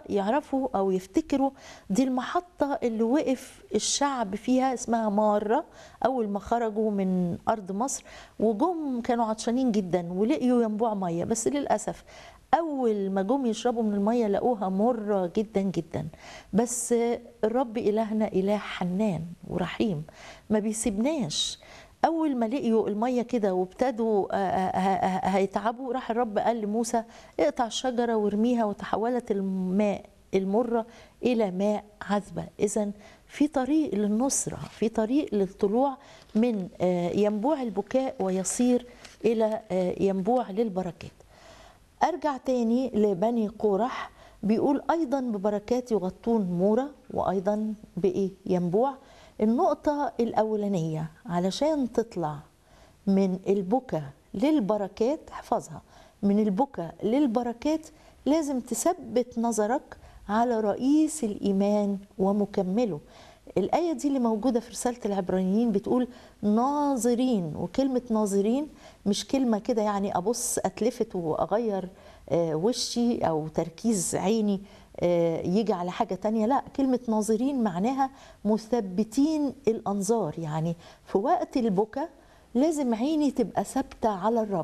يعرفوا او يفتكروا دي المحطه اللي وقف الشعب فيها اسمها ماره اول ما خرجوا من ارض مصر وجم كانوا عطشانين جدا ولقيوا ينبوع ميه بس للاسف اول ما جم يشربوا من الميه لقوها مره جدا جدا بس الرب الهنا اله حنان ورحيم ما بيسيبناش اول ما لقيوا الميه كده وابتدوا آه، آه، آه، هيتعبوا راح الرب قال لموسى اقطع الشجره وارميها وتحولت الماء المره الى ماء عذبه اذا في طريق للنصره في طريق للطلوع من آه، ينبوع البكاء ويصير الى آه، ينبوع للبركات ارجع تاني لبني قورح بيقول ايضا ببركات يغطون مورا وايضا بايه ينبوع النقطه الاولانيه علشان تطلع من البكا للبركات احفظها من البكا للبركات لازم تثبت نظرك على رئيس الايمان ومكمله الآية دي اللي موجودة في رسالة العبرانيين بتقول ناظرين وكلمة ناظرين مش كلمة كده يعني أبص أتلفت وأغير آه، وشي أو تركيز عيني آه، يجي على حاجة تانية لا كلمة ناظرين معناها مثبتين الأنظار يعني في وقت البكا لازم عيني تبقى ثابتة على الرب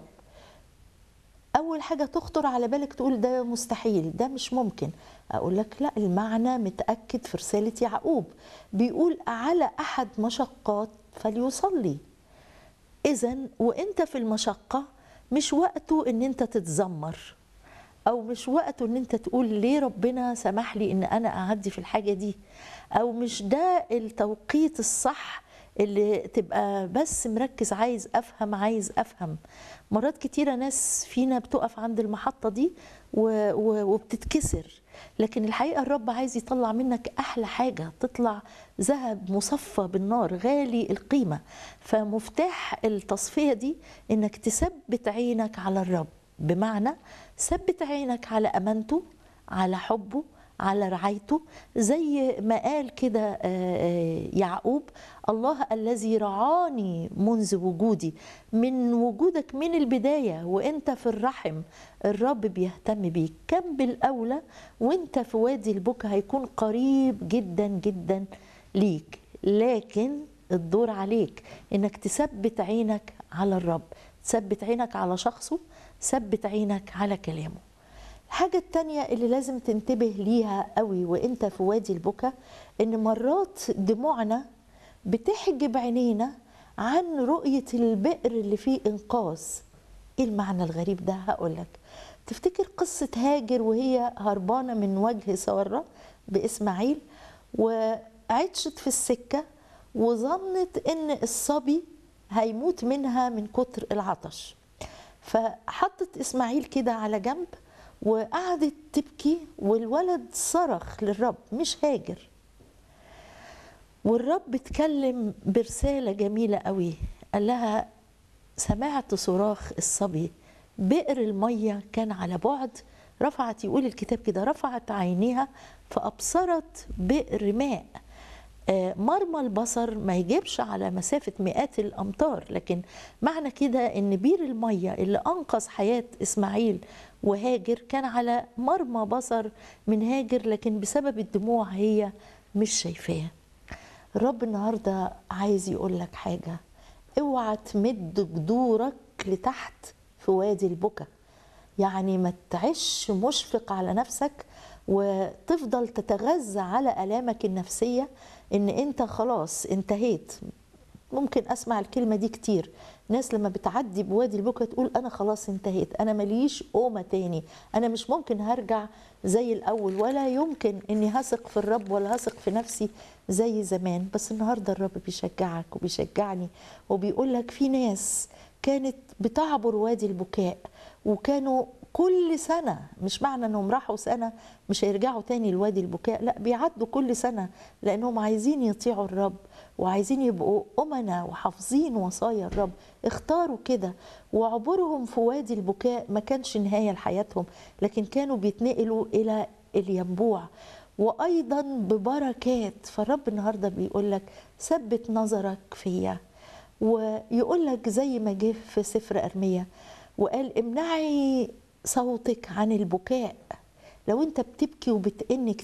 اول حاجه تخطر على بالك تقول ده مستحيل ده مش ممكن اقول لك لا المعنى متاكد في رساله يعقوب بيقول على احد مشقات فليصلي اذا وانت في المشقه مش وقته ان انت تتذمر او مش وقته ان انت تقول ليه ربنا سمح لي ان انا اعدي في الحاجه دي او مش ده التوقيت الصح اللي تبقى بس مركز عايز افهم عايز افهم مرات كتيره ناس فينا بتقف عند المحطه دي و- و- وبتتكسر لكن الحقيقه الرب عايز يطلع منك احلى حاجه تطلع ذهب مصفى بالنار غالي القيمه فمفتاح التصفيه دي انك تثبت عينك على الرب بمعنى ثبت عينك على امانته على حبه على رعايته زي ما قال كده آه، آه، يعقوب الله الذي رعاني منذ وجودي من وجودك من البداية وانت في الرحم الرب بيهتم بيك كم بالأولى وانت في وادي البكا هيكون قريب جدا جدا ليك لكن الدور عليك انك تثبت عينك على الرب تثبت عينك على شخصه ثبت عينك على كلامه الحاجة التانية اللي لازم تنتبه ليها قوي وانت في وادي البكا ان مرات دموعنا بتحجب عينينا عن رؤية البئر اللي فيه انقاذ ايه المعنى الغريب ده هقولك تفتكر قصة هاجر وهي هربانة من وجه سارة بإسماعيل وعطشت في السكة وظنت ان الصبي هيموت منها من كتر العطش فحطت اسماعيل كده على جنب وقعدت تبكي والولد صرخ للرب مش هاجر والرب اتكلم برسالة جميلة قوي قال لها سمعت صراخ الصبي بئر المية كان على بعد رفعت يقول الكتاب كده رفعت عينيها فأبصرت بئر ماء آه، مرمى البصر ما يجيبش على مسافة مئات الأمتار لكن معنى كده إن بير المية اللي أنقذ حياة إسماعيل وهاجر كان على مرمى بصر من هاجر لكن بسبب الدموع هي مش شايفاه الرب النهاردة عايز يقول لك حاجة اوعى تمد جذورك لتحت في وادي البكا يعني ما تعيش مشفق على نفسك وتفضل تتغذى على آلامك النفسية ان انت خلاص انتهيت ممكن اسمع الكلمة دي كتير ناس لما بتعدي بوادي البكا تقول انا خلاص انتهيت انا ماليش قومة تاني انا مش ممكن هرجع زي الاول ولا يمكن اني هثق في الرب ولا هثق في نفسي زي زمان بس النهاردة الرب بيشجعك وبيشجعني وبيقول لك في ناس كانت بتعبر وادي البكاء وكانوا كل سنة مش معنى انهم راحوا سنة مش هيرجعوا تاني لوادي البكاء لا بيعدوا كل سنة لانهم عايزين يطيعوا الرب وعايزين يبقوا أمنا وحافظين وصايا الرب اختاروا كده وعبورهم في وادي البكاء ما كانش نهاية لحياتهم لكن كانوا بيتنقلوا إلى الينبوع وأيضا ببركات فالرب النهاردة بيقول لك ثبت نظرك فيا ويقول لك زي ما جه في سفر أرمية وقال امنعي صوتك عن البكاء لو انت بتبكي وبتئن